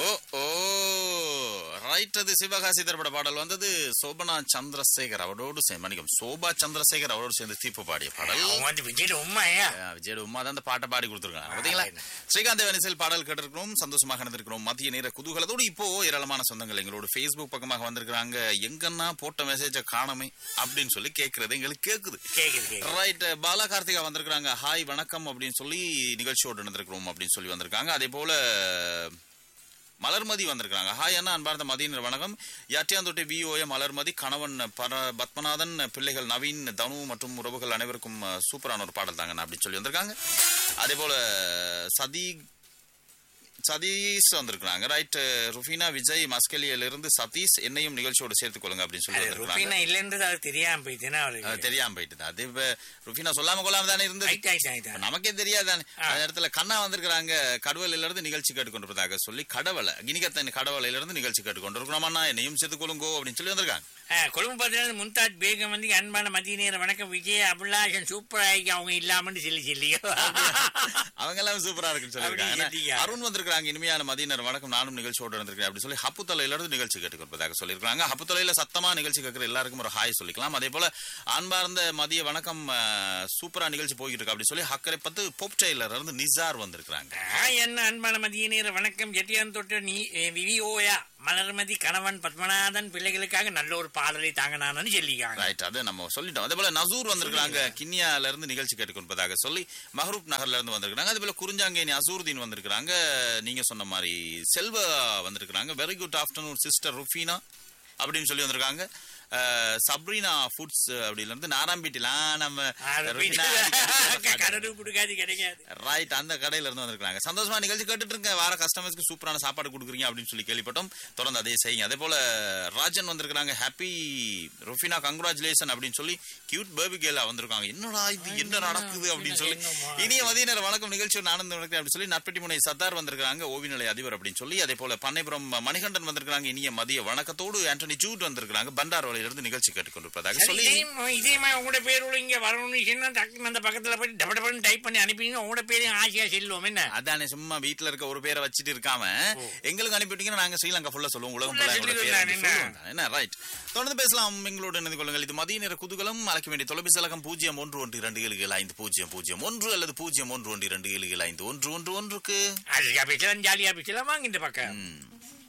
ஓ ஓ right அது சிவகாசி திரைப்பட பாடல் வந்தது சோபனா சந்திரசேகர் அவரோடு சே- மன்னிக்கும் சோபா சந்திரசேகர் அவரோடு சேர்ந்து தீப்பு பாடிய பாடல் அவன் வந்து விஜய் உண்மையா அஹ் விஜயோட உமா தான் அந்த பாட்டை பாடி கொடுத்துருக்காங்க பாத்தீங்களா ஸ்ரீகாந்த் வனிசல் பாடல் கேட்டிருக்கிறோம் சந்தோஷமாக நடந்திருக்கிறோம் மத்திய நேர குதூகலத்தோடு இப்போ ஏராளமான சொந்தங்கள் எங்களோட Facebook பக்கமாக வந்திருக்கிறாங்க எங்கன்னா போட்ட மெசேஜ காணமே அப்படின்னு சொல்லி கேட்கறது எங்களுக்கு கேக்குது கேக்குது கேக்குது ரைட் பாலா கார்த்திகா வந்திருக்காங்க ஹாய் வணக்கம் அப்படின்னு சொல்லி நிகழ்ச்சியோடு நடந்திருக்கிறோம் அப்படின்னு சொல்லி வந்திருக்காங்க அதே போல மலர்மதி வந்திருக்காங்க ஹாய் அண்ணா அன்பார்ந்த மதியினர் வணக்கம் யாட்டியாந்தொட்டி விஓஏ மலர்மதி கணவன் பர பத்மநாதன் பிள்ளைகள் நவீன் தனு மற்றும் உறவுகள் அனைவருக்கும் அஹ், சூப்பரான ஒரு பாடல் தாங்க அப்படின்னு சொல்லி வந்திருக்காங்க அதே போல சதி சதீஷ் வந்திருக்காங்க ரைட் ருஃபினா விஜய் மஸ்கலியில இருந்து சதீஷ் என்னையும் நிகழ்ச்சியோடு சேர்த்துக் கொள்ளுங்க அப்படின்னு சொல்லி அது வந்திருக்காங்க ருபீனா இல்லைன்றது அது தெரியாம போயிட்டுனா அது அவருக்கு தெரியாம போயிட்டு அது இப்ப ருஃபினா சொல்லாம கொள்ளாம தானே இருந்து ஆயிட்டு ஆயிட்டு ஆயிட்டு இப்ப நமக்கே தெரியாதானே அந்த இடத்துல கண்ணா வந்திருக்கிறாங்க கடவுளில இருந்து நிகழ்ச்சி கேட்டுக்கொண்டிருப்பதாக சொல்லி கடவுளை கினிகத்தன் கடவுளையில இருந்து நிகழ்ச்சி கேட்டுக்கொண்டிருக்கிறோம் அண்ணா என்னையும் சேர்த்து கொள்ளுங்கோ அப்படின்னு சொல்லி வந்திருக்காங்க கொழும்பு பார்த்து மும்தாஜ் பேகம் வந்து அன்பான மதிய நேரம் வணக்கம் விஜய் அபிலாஷன் சூப்பர் ஆகி அவங்க இல்லாமன்னு சொல்லி சொல்லி அவங்க எல்லாம் சூப்பரா இருக்குன்னு சொல்லியிருக்காங்க அப்படி ஏன்னா, இல்லையா? அருண் வந்திருக்காங்க இனிமையான மதியினர் வணக்கம் நானும் நிகழ்ச்சியோடு இருந்திருக்கேன் அப்படி சொல்லி ஹப்புத்தலையில இருந்து நிகழ்ச்சி கேட்டுக்கொள்வதாக சொல்லியிருக்காங்க ஹப்புத்தலையில சத்தமா நிகழ்ச்சி கேட்கிற எல்லாருக்கும் ஒரு ஹாய் சொல்லிக்கலாம் அதே போல அன்பார்ந்த மதிய வணக்கம் அஹ், சூப்பரா நிகழ்ச்சி போய்கிட்டு இருக்கு அப்படி சொல்லி ஹக்கரை பத்து போப்டைல இருந்து நிசார் வந்திருக்காங்க என்ன அன்பான மதிய நேர வணக்கம் ஜெட்டியான் தொட்டு நீ விவிஓயா மலர்மதி கணவன் பத்மநாதன் பிள்ளைகளுக்காக நல்ல ஒரு பாடலை தாங்கினான்னு சொல்லிக்காங்க ரைட் அது நம்ம சொல்லிட்டோம் அதே போல நசூர் வந்திருக்காங்க கிண்ணியால இருந்து நிகழ்ச்சி கேட்டுக்கொள்வதாக சொல்லி மஹரூப் நகர்ல இருந்து வந்திருக்காங்க அதே போல குறிஞ்சாங்கேனி அசூர்தீன் வந்திருக்காங்க நீங்க சொன்ன மாதிரி செல்வா வந்திருக்காங்க very good afternoon sister Rufina அப்படின்னு சொல்லி வந்திருக்காங்க அஹ், சப்ரீனா ஃபுட்ஸ் அப்படில இருந்து நாராம்பீட்டிலாம் நம்ம ருஃபீனா கடனு கொடுக்காது கிடைக்காது ரைட் அந்த கடையில இருந்து வந்திருக்காங்க சந்தோஷமா நிகழ்ச்சி கேட்டுட்டு இருக்க வர கஸ்டமர்ஸ்க்கு சூப்பரான சாப்பாடு கொடுக்குறீங்க அப்படின்னு சொல்லி கேள்விப்பட்டோம் தொடர்ந்து அதே செய்யுங்க அதே போல ராஜன் வந்திருக்காங்க ஹாப்பி ருஃபினா கங்க்ராச்சுலேஷன் அப்படின்னு சொல்லி கியூட் பேபி கேலா வந்திருக்காங்க என்னடா இது என்ன நடக்குது அப்படின்னு சொல்லி இனிய மதிய நேரம் வணக்கம் நிகழ்ச்சி ஒரு ஆனந்தம் நடக்குது அப்படின்னு சொல்லி நட்பெட்டி முனை சத்தார் வந்திருக்காங்க ஓவி நிலைய அதிபர் அப்படின்னு சொல்லி அதே போல பண்ணைபுரம் மணிகண்டன் வந்திருக்காங்க இனிய மதிய வணக்கத்தோடு ஆண்டனி ஜூட் வந்திருக்காங்க பண்டார் வலையிலிருந்து நிகழ்ச்சி கேட்டுக்கொண்டிருப்பதாக சொல்லி இதே மாதிரி உங்களோட பேர் உள்ள இங்க வரணும்னு சொன்னா டக்குன்னு அந்த பக்கத்துல போய் டப டபன்னு டைப் பண்ணி அனுப்பிங்க உங்களோட பேரையும் ஆசையா செல்லுவோம் என்ன அதானே சும்மா வீட்ல இருக்க ஒரு பேரை வச்சுட்டு இருக்காம எங்களுக்கு அனுப்பிட்டீங்கன்னா நாங்க ஸ்ரீலங்கா ஃபுல்லா சொல்லுவோம் உலகம் Full-ஆ ஃபுல்லா எங்களோட சொல்லி பேரை தந்தானே, வந்து சொல்லுவோம் தானே. என்ன ரைட் தொடர்ந்து பேசலாம் எங்களோடு இணைந்து கொள்ளுங்கள் இது மதிய நேர குதூகலம் அழைக்க வேண்டிய தொலைபேசி இலக்கம் பூஜ்ஜியம் ஒன்று ஒன்று இரண்டு ஏழு ஏழு ஐந்து பூஜ்ஜியம் பூஜ்ஜியம் ஒன்று அல்லது பூஜ்ஜியம் ஒன்று ஒன்று இரண்டு ஏழு ஏழு ஐந்து ஒன்று ஒன்று ஒன்றுக்கு அதுக்கா பேசலாம் ஜாலியா பேசலாம் வாங்க இந்த பக்கம் ம்.